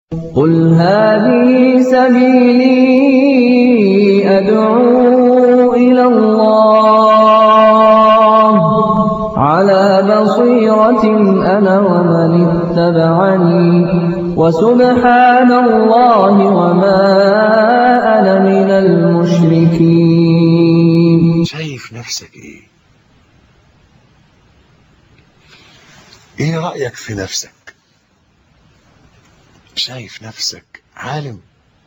قُلْ هَٰذِهِ سَبِيلِي أَدْعُو إِلَى اللَّهِ ۚ عَلَىٰ بَصِيرَةٍ أَنَا وَمَنِ اتَّبَعَنِي ۖ وَسُبْحَانَ اللَّهِ وَمَا أَنَا مِنَ الْمُشْرِكِينَ شايف نفسك ايه ايه رأيك في نفسك شايف نفسك عالم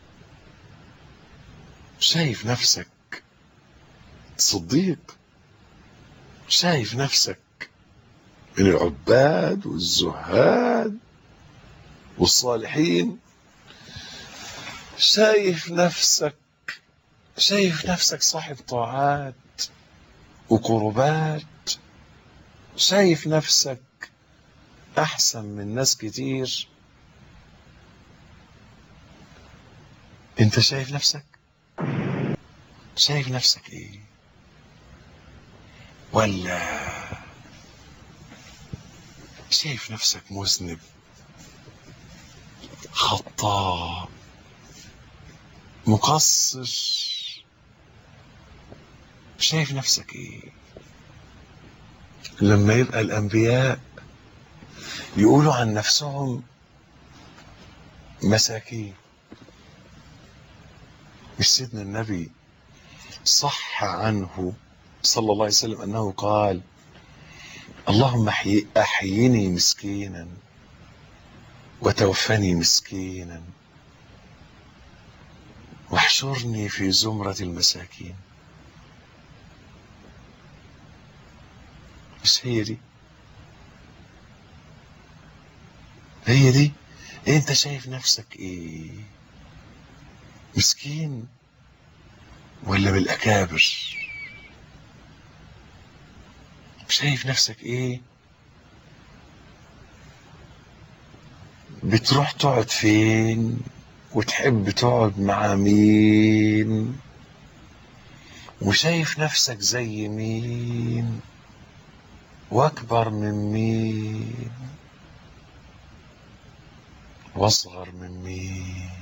شايف نفسك صديق شايف نفسك من العباد والزهاد والصالحين شايف نفسك شايف نفسك صاحب طاعات وقربات شايف نفسك احسن من ناس كتير انت شايف نفسك شايف نفسك ايه ولا شايف نفسك مذنب خطاء مقصر شايف نفسك ايه لما يبقى الانبياء يقولوا عن نفسهم مساكين مش سيدنا النبي صح عنه صلى الله عليه وسلم انه قال اللهم احيي احيني مسكينا وتوفني مسكينا واحشرني في زمرة المساكين مش هي دي هي دي انت شايف نفسك ايه مسكين ولا بالاكابر شايف نفسك ايه بتروح تقعد فين وتحب تقعد مع مين وشايف نفسك زي مين واكبر من مين واصغر من مين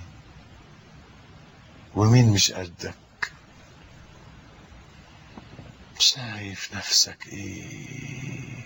ومين مش قدك شايف نفسك ايه